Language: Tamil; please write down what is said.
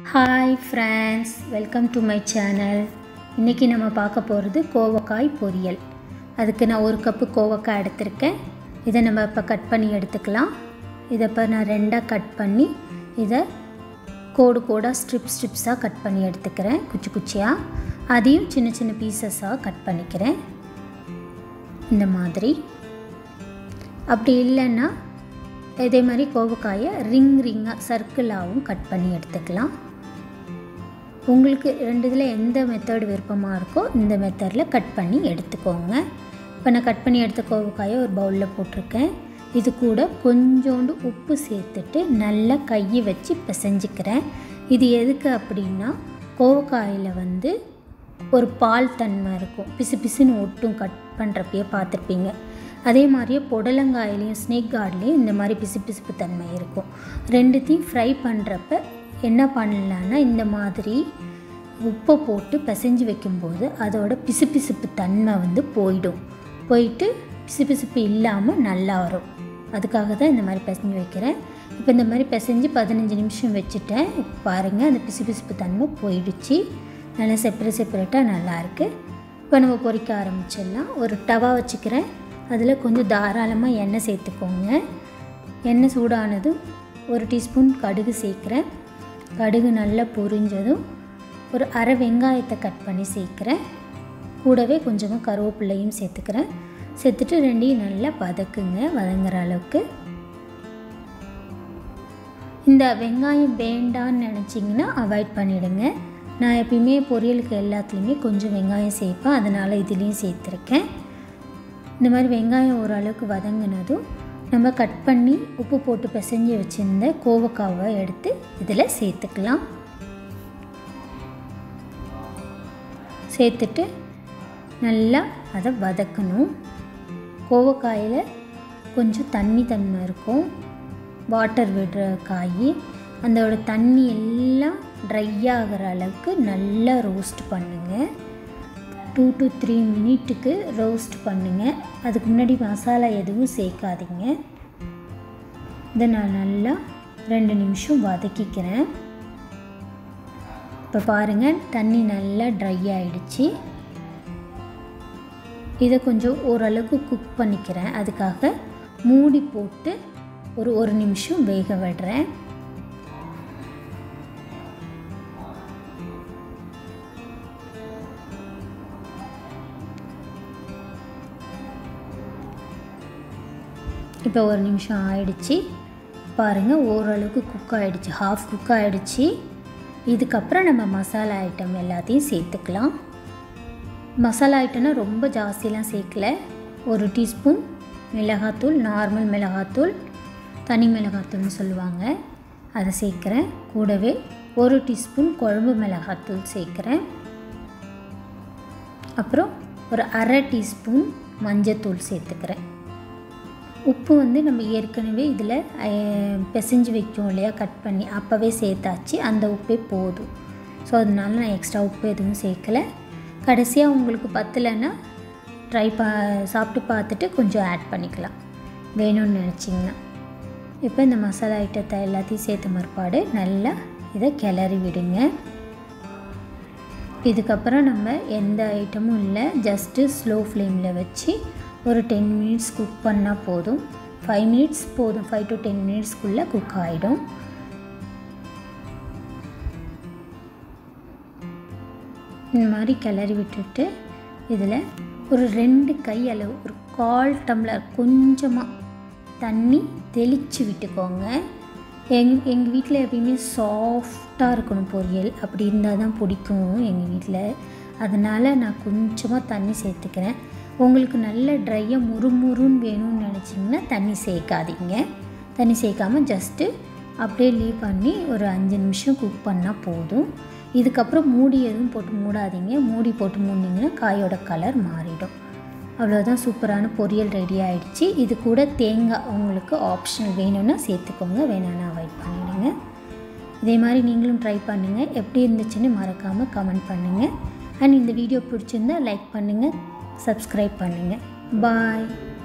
hi friends welcome to my channel இன்றைக்கி நம்ம பார்க்க போகிறது கோவக்காய் பொரியல் அதுக்கு நான் ஒரு கப்பு கோவக்காய் எடுத்திருக்கேன் இதை நம்ம இப்போ கட் பண்ணி எடுத்துக்கலாம் இதை இப்போ நான் ரெண்டாக கட் பண்ணி இதை கோடு கோடாக ஸ்ட்ரிப் ஸ்ட்ரிப்ஸாக கட் பண்ணி எடுத்துக்கிறேன் குச்சி குச்சியாக அதையும் சின்ன சின்ன பீசஸாக கட் பண்ணிக்கிறேன் இந்த மாதிரி அப்படி இல்லைன்னா இதே மாதிரி கோவக்காயை ரிங் ரிங்காக சர்க்கிளாகவும் கட் பண்ணி எடுத்துக்கலாம் உங்களுக்கு ரெண்டு இதில் எந்த மெத்தட் விருப்பமாக இருக்கோ இந்த மெத்தடில் கட் பண்ணி எடுத்துக்கோங்க இப்போ நான் கட் பண்ணி எடுத்த கோவக்காயை ஒரு பவுலில் போட்டிருக்கேன் இது கூட கொஞ்சோண்டு உப்பு சேர்த்துட்டு நல்லா கையை வச்சு பிசைஞ்சிக்கிறேன் இது எதுக்கு அப்படின்னா கோவக்காயில் வந்து ஒரு பால் தன்மை இருக்கும் பிசு பிசுன்னு ஒட்டும் கட் பண்ணுறப்பயே பார்த்துருப்பீங்க அதே மாதிரியே புடலங்காயிலையும் ஸ்னேக் கார்ட்லேயும் இந்த மாதிரி பிசு பிசுப்பு தன்மை இருக்கும் ரெண்டுத்தையும் ஃப்ரை பண்ணுறப்ப என்ன பண்ணலான்னா இந்த மாதிரி உப்பை போட்டு பிசைஞ்சு வைக்கும்போது அதோட பிசுபிசுப்பு தன்மை வந்து போயிடும் போயிட்டு பிசுபிசுப்பு இல்லாமல் நல்லா வரும் அதுக்காக தான் இந்த மாதிரி பிசைஞ்சு வைக்கிறேன் இப்போ இந்த மாதிரி பிசைஞ்சு பதினஞ்சு நிமிஷம் வச்சுட்டேன் இப்போ பாருங்கள் அந்த பிசுபிசுப்பு தன்மை போயிடுச்சு நல்லா செப்பரேட் செப்பரேட்டாக நல்லாயிருக்கு இப்போ நம்ம பொரிக்க ஆரம்பிச்சிடலாம் ஒரு டவா வச்சுக்கிறேன் அதில் கொஞ்சம் தாராளமாக எண்ணெய் சேர்த்துக்கோங்க எண்ணெய் சூடானதும் ஒரு டீஸ்பூன் கடுகு சேர்க்குறேன் கடுகு நல்லா பொரிஞ்சதும் ஒரு அரை வெங்காயத்தை கட் பண்ணி சேர்க்குறேன் கூடவே கொஞ்சமாக கருவேப்பிள்ளையும் சேர்த்துக்கிறேன் சேர்த்துட்டு ரெண்டையும் நல்லா வதக்குங்க வதங்குற அளவுக்கு இந்த வெங்காயம் வேண்டான்னு நினச்சிங்கன்னா அவாய்ட் பண்ணிவிடுங்க நான் எப்பயுமே பொரியலுக்கு எல்லாத்துலேயுமே கொஞ்சம் வெங்காயம் சேர்ப்பேன் அதனால் இதுலேயும் சேர்த்துருக்கேன் இந்த மாதிரி வெங்காயம் ஓரளவுக்கு வதங்கினதும் நம்ம கட் பண்ணி உப்பு போட்டு பிசைஞ்சு வச்சுருந்த கோவக்காவை எடுத்து இதில் சேர்த்துக்கலாம் சேர்த்துட்டு நல்லா அதை வதக்கணும் கோவக்காயில் கொஞ்சம் தண்ணி தன்மை இருக்கும் வாட்டர் விடுற காய் அதோட தண்ணி எல்லாம் ட்ரை ஆகிற அளவுக்கு நல்லா ரோஸ்ட் பண்ணுங்கள் டூ டு த்ரீ மினிட்டுக்கு ரோஸ்ட் பண்ணுங்கள் அதுக்கு முன்னாடி மசாலா எதுவும் சேர்க்காதீங்க இதை நான் நல்லா ரெண்டு நிமிஷம் வதக்கிக்கிறேன் இப்போ பாருங்கள் தண்ணி நல்லா ட்ரை ஆகிடுச்சு இதை கொஞ்சம் ஓரளவுக்கு குக் பண்ணிக்கிறேன் அதுக்காக மூடி போட்டு ஒரு ஒரு நிமிஷம் வேக விடுறேன் இப்போ ஒரு நிமிஷம் ஆயிடுச்சு பாருங்கள் ஓரளவுக்கு குக் ஆகிடுச்சு ஹாஃப் குக் ஆகிடுச்சு இதுக்கப்புறம் நம்ம மசாலா ஐட்டம் எல்லாத்தையும் சேர்த்துக்கலாம் மசாலா ஐட்டம்னா ரொம்ப ஜாஸ்தியெலாம் சேர்க்கல ஒரு டீஸ்பூன் மிளகாத்தூள் நார்மல் மிளகாத்தூள் தனி மிளகாத்தூள்னு சொல்லுவாங்க அதை சேர்க்குறேன் கூடவே ஒரு டீஸ்பூன் குழம்பு மிளகாத்தூள் சேர்க்குறேன் அப்புறம் ஒரு அரை டீஸ்பூன் மஞ்சத்தூள் சேர்த்துக்கிறேன் உப்பு வந்து நம்ம ஏற்கனவே இதில் பிசைஞ்சு வைக்கும் இல்லையா கட் பண்ணி அப்போவே சேர்த்தாச்சு அந்த உப்பே போதும் ஸோ அதனால நான் எக்ஸ்ட்ரா உப்பு எதுவும் சேர்க்கலை கடைசியாக உங்களுக்கு பத்தலைன்னா ட்ரை பா சாப்பிட்டு பார்த்துட்டு கொஞ்சம் ஆட் பண்ணிக்கலாம் வேணும்னு நினச்சிங்கன்னா இப்போ இந்த மசாலா ஐட்டத்தை எல்லாத்தையும் சேர்த்த மறுபாடு நல்லா இதை கிளறி விடுங்க இதுக்கப்புறம் நம்ம எந்த ஐட்டமும் இல்லை ஜஸ்ட்டு ஸ்லோ ஃப்ளேமில் வச்சு ஒரு டென் மினிட்ஸ் குக் பண்ணால் போதும் ஃபைவ் மினிட்ஸ் போதும் ஃபைவ் டு டென் மினிட்ஸ்க்குள்ளே குக் ஆகிடும் இந்த மாதிரி கிளறி விட்டுட்டு இதில் ஒரு ரெண்டு கை அளவு ஒரு கால் டம்ளர் கொஞ்சமாக தண்ணி தெளித்து விட்டுக்கோங்க எங் எங்கள் வீட்டில் எப்பயுமே சாஃப்டாக இருக்கணும் பொரியல் அப்படி இருந்தால் தான் பிடிக்கும் எங்கள் வீட்டில் அதனால் நான் கொஞ்சமாக தண்ணி சேர்த்துக்கிறேன் உங்களுக்கு நல்ல ட்ரையாக முறுமுறுன்னு வேணும்னு நினச்சிங்கன்னா தண்ணி சேர்க்காதீங்க தண்ணி சேர்க்காமல் ஜஸ்ட்டு அப்படியே லீவ் பண்ணி ஒரு அஞ்சு நிமிஷம் குக் பண்ணால் போதும் இதுக்கப்புறம் மூடி எதுவும் போட்டு மூடாதீங்க மூடி போட்டு மூடினீங்கன்னா காயோட கலர் மாறிடும் அவ்வளோதான் சூப்பரான பொரியல் ரெடி ஆகிடுச்சு இது கூட தேங்காய் உங்களுக்கு ஆப்ஷனல் வேணும்னா சேர்த்துக்கோங்க வேணான்னா அவாய்ட் பண்ணிவிடுங்க இதே மாதிரி நீங்களும் ட்ரை பண்ணுங்கள் எப்படி இருந்துச்சுன்னு மறக்காமல் கமெண்ட் பண்ணுங்கள் அண்ட் இந்த வீடியோ பிடிச்சிருந்தா லைக் பண்ணுங்கள் சப்ஸ்கிரைப் பண்ணுங்கள் பாய்